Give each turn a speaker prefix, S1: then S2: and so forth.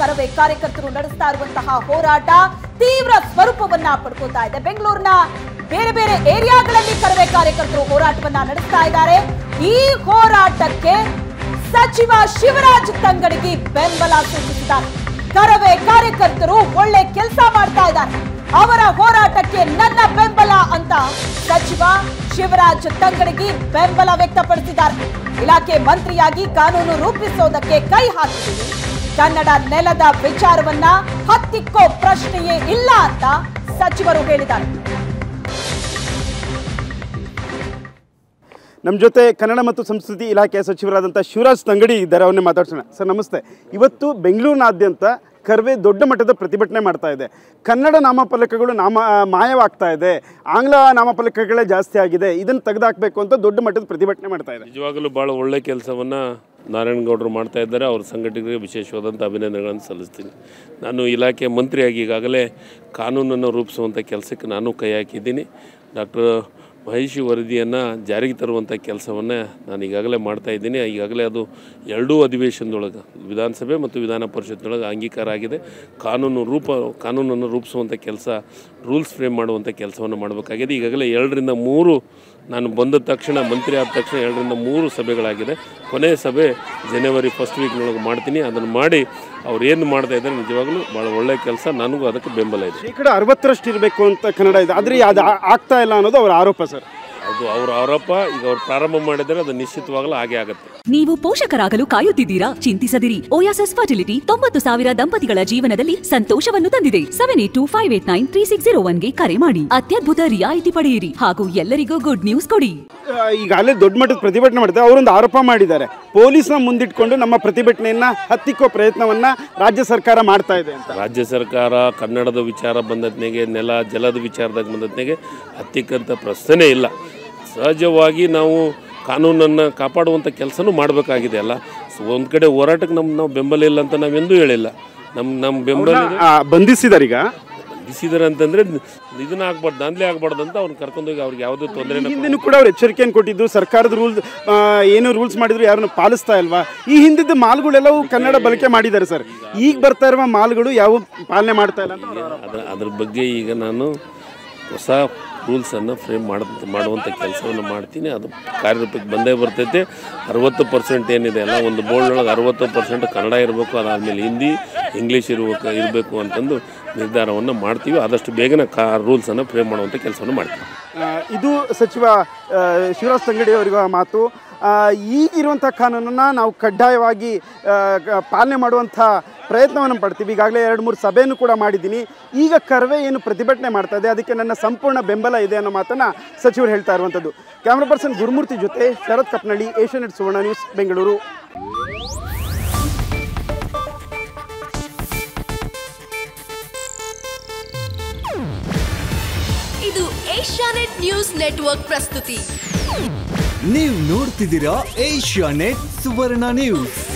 S1: ಕರವೇ ಕಾರ್ಯಕರ್ತರು ನಡೆಸ್ತಾ ಇರುವಂತಹ ಹೋರಾಟ ತೀವ್ರ ಸ್ವರೂಪವನ್ನ ಪಡ್ಕೋತಾ ಇದೆ ಬೆಂಗಳೂರಿನ ಬೇರೆ ಬೇರೆ ಏರಿಯಾಗಳಲ್ಲಿ ಕರವೇ ಕಾರ್ಯಕರ್ತರು ಹೋರಾಟವನ್ನ ನಡೆಸ್ತಾ ಇದ್ದಾರೆ ಈ ಹೋರಾಟಕ್ಕೆ ಸಚಿವ ಶಿವರಾಜ್ ತಂಗಡಗಿ ಬೆಂಬಲ ಸೂಚಿಸಿದ್ದಾರೆ ಕರವೇ ಕಾರ್ಯಕರ್ತರು ಒಳ್ಳೆ ಕೆಲಸ ಮಾಡ್ತಾ ಇದ್ದಾರೆ ಅವರ ಹೋರಾಟಕ್ಕೆ ನನ್ನ ಬೆಂಬಲ ಅಂತ ಸಚಿವ ಶಿವರಾಜ್ ತಂಗಡಗಿ ಬೆಂಬಲ ವ್ಯಕ್ತಪಡಿಸಿದ್ದಾರೆ ಇಲಾಖೆ ಮಂತ್ರಿಯಾಗಿ ಕಾನೂನು ರೂಪಿಸೋದಕ್ಕೆ ಕೈ ಹಾಕಿದ್ದೀವಿ ಕನ್ನಡ ನೆಲದ ವಿಚಾರವನ್ನ ಹತ್ತಿಕ್ಕೋ ಪ್ರಶ್ನೆಯೇ ಇಲ್ಲ ಅಂತ ಸಚಿವರು ಹೇಳಿದ್ದಾರೆ
S2: ನಮ್ಮ ಜೊತೆ ಕನ್ನಡ ಮತ್ತು ಸಂಸ್ಕೃತಿ ಇಲಾಖೆಯ ಸಚಿವರಾದಂಥ ಶಿವರಾಜ್ ತಂಗಡಿ ಇದ್ದಾರೆ ಅವನ್ನೇ ಮಾತಾಡ್ಸೋಣ ಸರ್ ನಮಸ್ತೆ ಇವತ್ತು ಬೆಂಗಳೂರಿನಾದ್ಯಂತ ಕರ್ವೆ ದೊಡ್ಡ ಮಟ್ಟದ ಪ್ರತಿಭಟನೆ ಮಾಡ್ತಾ ಇದೆ ಕನ್ನಡ ನಾಮಫಲಕಗಳು ನಾಮ ಮಾಯವಾಗ್ತಾ ಇದೆ ಆಂಗ್ಲ ನಾಮಫಲಕಗಳೇ ಜಾಸ್ತಿ ಆಗಿದೆ ಇದನ್ನು ತೆಗೆದುಹಾಕಬೇಕು ಅಂತ ದೊಡ್ಡ ಮಟ್ಟದ ಪ್ರತಿಭಟನೆ ಮಾಡ್ತಾ ಇದೆ
S3: ನಿಜವಾಗಲೂ ಭಾಳ ಒಳ್ಳೆ ಕೆಲಸವನ್ನು ನಾರಾಯಣಗೌಡರು ಮಾಡ್ತಾ ಇದ್ದಾರೆ ಅವ್ರ ಸಂಘಟನೆಗೆ ವಿಶೇಷವಾದಂಥ ಅಭಿನಂದನೆಗಳನ್ನು ಸಲ್ಲಿಸ್ತೀನಿ ನಾನು ಇಲಾಖೆ ಮಂತ್ರಿಯಾಗಿ ಈಗಾಗಲೇ ಕಾನೂನನ್ನು ರೂಪಿಸುವಂಥ ಕೆಲಸಕ್ಕೆ ನಾನು ಕೈ ಹಾಕಿದ್ದೀನಿ ಡಾಕ್ಟರ್ ಮಹೇಶಿ ವರದಿಯನ್ನು ಜಾರಿಗೆ ತರುವಂಥ ಕೆಲಸವನ್ನು ನಾನು ಈಗಾಗಲೇ ಮಾಡ್ತಾ ಇದ್ದೀನಿ ಈಗಾಗಲೇ ಅದು ಎರಡೂ ಅಧಿವೇಶನದೊಳಗೆ ವಿಧಾನಸಭೆ ಮತ್ತು ವಿಧಾನ ಪರಿಷತ್ನೊಳಗೆ ಅಂಗೀಕಾರ ಆಗಿದೆ ಕಾನೂನು ರೂಪ ಕಾನೂನನ್ನು ರೂಪಿಸುವಂಥ ಕೆಲಸ ರೂಲ್ಸ್ ಫ್ರೇಮ್ ಮಾಡುವಂಥ ಕೆಲಸವನ್ನು ಮಾಡಬೇಕಾಗಿದೆ ಈಗಾಗಲೇ ಎರಡರಿಂದ ಮೂರು ನಾನು ಬಂದ ತಕ್ಷಣ ಮಂತ್ರಿ ಆದ ತಕ್ಷಣ ಎರಡರಿಂದ ಮೂರು ಸಭೆಗಳಾಗಿದೆ ಕೊನೆಯ ಸಭೆ ಜನವರಿ ಫಸ್ಟ್ ವೀಕ್ನೊಳಗೆ ಮಾಡ್ತೀನಿ ಅದನ್ನು ಮಾಡಿ ಅವ್ರು ಏನು ಮಾಡ್ತಾ ಇದ್ದಾರೆ ನಿಜವಾಗ್ಲೂ ಭಾಳ ಒಳ್ಳೆಯ ಕೆಲಸ ನನಗೂ ಅದಕ್ಕೆ ಬೆಂಬಲ ಇದೆ
S2: ಶೇಕಡ ಅರವತ್ತರಷ್ಟು ಇರಬೇಕು ಅಂತ ಕನ್ನಡ ಇದೆ ಆದರೆ ಅದು ಆ- ಆಗ್ತಾ ಇಲ್ಲ ಅನ್ನೋದು ಅವರ ಆರೋಪ ಸರ್
S3: ಅದು ಅವ್ರ ಆರೋಪ ಈಗ ಅವ್ರು ಪ್ರಾರಂಭ ಮಾಡಿದರೆ ಅದು ನಿಶ್ಚಿತವಾಗಲೂ ಹಾಗೆ ಆಗುತ್ತೆ
S4: ನೀವು ಪೋಷಕರಾಗಲು ಕಾಯುತ್ತಿದ್ದೀರಾ ಚಿಂತಿಸದಿರಿ ಓಯಾಸಸ್ ಫರ್ಟಿಲಿಟಿ ತೊಂಬತ್ತು ಸಾವಿರ ದಂಪತಿಗಳ ಜೀವನದಲ್ಲಿ ಸಂತೋಷವನ್ನು ತಂದಿದೆ seven eight two five eight nine three six zero ಒನ್ಗೆ ಕರೆ ಮಾಡಿ ಅತ್ಯದ್ಭುತ ರಿಯಾಯಿತಿ ಪಡೆಯಿರಿ ಹಾಗೂ ಎಲ್ಲರಿಗೂ ಗುಡ್ ನ್ಯೂಸ್ ಕೊಡಿ
S2: ಆ, ಈಗಾಗಲೇ ದೊಡ್ಡ ಮಟ್ಟದ ಪ್ರತಿಭಟನೆ ಮಾಡ್ತಾರೆ ಅವರೊಂದು ಆರೋಪ ಮಾಡಿದ್ದಾರೆ ಪೊಲೀಸ್ನ ಮುಂದಿಟ್ಕೊಂಡು ನಮ್ಮ ಪ್ರತಿಭಟನೆಯನ್ನ ಹತ್ತಿಕ್ಕೋ ಪ್ರಯತ್ನವನ್ನ ರಾಜ್ಯ ಸರ್ಕಾರ ಮಾಡ್ತಾ ಇದೆ ಅಂತ
S3: ರಾಜ್ಯ ಸರ್ಕಾರ ಕನ್ನಡದ ವಿಚಾರ ಬಂದತ್ನೆಗೆ ನೆಲ ಜಲದ ವಿಚಾರದಾಗ ಬಂದತ್ನೆಗೆ ಹತ್ತಿಕ್ಕಂಥ ಪ್ರಶ್ನೆ ಇಲ್ಲ ಸಹಜವಾಗಿ ನಾವು ಕಾನೂನನ್ನು ಕಾಪಾಡುವಂಥ ಕೆಲಸನೂ ಮಾಡಬೇಕಾಗಿದೆ ಅಲ್ಲ ಸೊ ಒಂದು ಕಡೆ ಹೋರಾಟಕ್ಕೆ ನಮ್ಮ ನಾವು ಬೆಂಬಲ ಇಲ್ಲ ಅಂತ ನಾವೆಂದೂ ಹೇಳಿಲ್ಲ ನಮ್ಮ ನಮ್ಮ ಬೆಂಬಲ ಇದೆ.
S2: ಆ, ಬಂಧಿಸಿದ್ದಾರೆ ಈಗ
S3: ಬಂಧಿಸಿದ್ದಾರೆ ಅಂತಂದರೆ ಇದನ್ನ ಆಗ್ಬಾರ್ದು ದಾಂಧಲೆ ಆಗ್ಬಾರ್ದು ಅಂತ ಅವ್ರನ್ನ ಕರ್ಕೊಂಡೋಗಿ ಅವ್ರಿಗೆ ಯಾವುದೇ ತೊಂದರೆನ
S2: ಹಿಂದಿನೂ ಕೂಡ ಅವ್ರು ಎಚ್ಚರಿಕೆಯನ್ನು ಕೊಟ್ಟಿದ್ದು ಸರ್ಕಾರದ ರೂಲ್ಸ್ ಏನು ರೂಲ್ಸ್ ಮಾಡಿದ್ರು ಯಾರನ್ನು ಪಾಲಿಸ್ತಾ ಇಲ್ವಾ ಈ ಹಿಂದಿದ್ದ ಮಾಲ್ಗಳೆಲ್ಲವೂ ಕನ್ನಡ ಬಳಕೆ ಮಾಡಿದ್ದಾರೆ ಸರ್ ಈಗ ಬರ್ತಾ ಇರುವ ಮಾಲ್ಗಳು ಯಾವ ಪಾಲನೆ ಮಾಡ್ತಾ ಇಲ್ಲ ಅಂತ ಅವ್ರ ಆರೋಪ.
S3: ಅದ್ರ ಅದ್ರ ಬಗ್ಗೆ ಈಗ ನಾನು ಹೊಸ ರೂಲ್ಸನ್ನು ಫ್ರೇಮ್ ಮಾಡ ಮಾಡುವಂಥ ಕೆಲಸವನ್ನು ಮಾಡ್ತೀನಿ ಅದು ಕಾರ್ಯರೂಪಕ್ಕೆ ಬಂದೇ ಬರ್ತೈತೆ ಅರವತ್ತು ಪರ್ಸೆಂಟ್ ಏನಿದೆ ಅಲ್ಲ ಒಂದು ಬೋರ್ಡ್ನೊಳಗೆ ಅರವತ್ತು ಪರ್ಸೆಂಟ್ ಕನ್ನಡ ಇರಬೇಕು ಅದಾದಮೇಲೆ ಹಿಂದಿ ಇಂಗ್ಲೀಷ್ ಇರಬೇಕು ಇರಬೇಕು ಅಂತಂದು ನಿರ್ಧಾರವನ್ನು ಮಾಡ್ತೀವಿ ಆದಷ್ಟು ಬೇಗನೆ ಕಾ ರೂಲ್ಸನ್ನು ಫ್ರೇಮ್ ಮಾಡುವಂಥ ಕೆಲಸವನ್ನು ಮಾಡ್ತೀವಿ
S2: ಆ, ಇದು ಸಚಿವ ಆ, ಶಿವರಾಜ್ ತಂಗಡಿ ಅವರಿಗ ಮಾತು ಆ, ಈಗಿರುವಂಥ ಕಾನೂನನ್ನು ನಾವು ಕಡ್ಡಾಯವಾಗಿ ಆ, ಗ- ಪಾಲನೆ ಮಾಡುವಂಥ ಪ್ರಯತ್ನವನ್ನು ಪಡ್ತೀವಿ ಈಗಾಗಲೇ ಎರಡು ಮೂರು ಸಭೆಯನ್ನು ಕೂಡ ಮಾಡಿದ್ದೀನಿ ಈಗ ಕರ್ವೆ ಏನು ಪ್ರತಿಭಟನೆ ಮಾಡ್ತಾ ಇದೆ ಅದಕ್ಕೆ ನನ್ನ ಸಂಪೂರ್ಣ ಬೆಂಬಲ ಇದೆ ಅನ್ನೋ ಮಾತನ್ನು ಸಚಿವರು ಹೇಳ್ತಾ ಇರುವಂಥದ್ದು ಕ್ಯಾಮ್ರಾ ಪರ್ಸನ್ ಗುರುಮೂರ್ತಿ ಜೊತೆ ಶರತ್ ಕಪ್ನಳ್ಳಿ ಏಷ್ಯಾನೆಟ್ ಸುವರ್ಣ ನ್ಯೂಸ್ ಬೆಂಗಳೂರು
S5: ಇದು ಏಷ್ಯಾನೆಟ್ ನ್ಯೂಸ್ ನೆಟ್ವರ್ಕ್ ಪ್ರಸ್ತುತಿ
S6: ನೀವು ನೋಡ್ತಿದ್ದೀರಾ ಏಷ್ಯಾ ನೆಟ್ ಸುವರ್ಣ ನ್ಯೂಸ್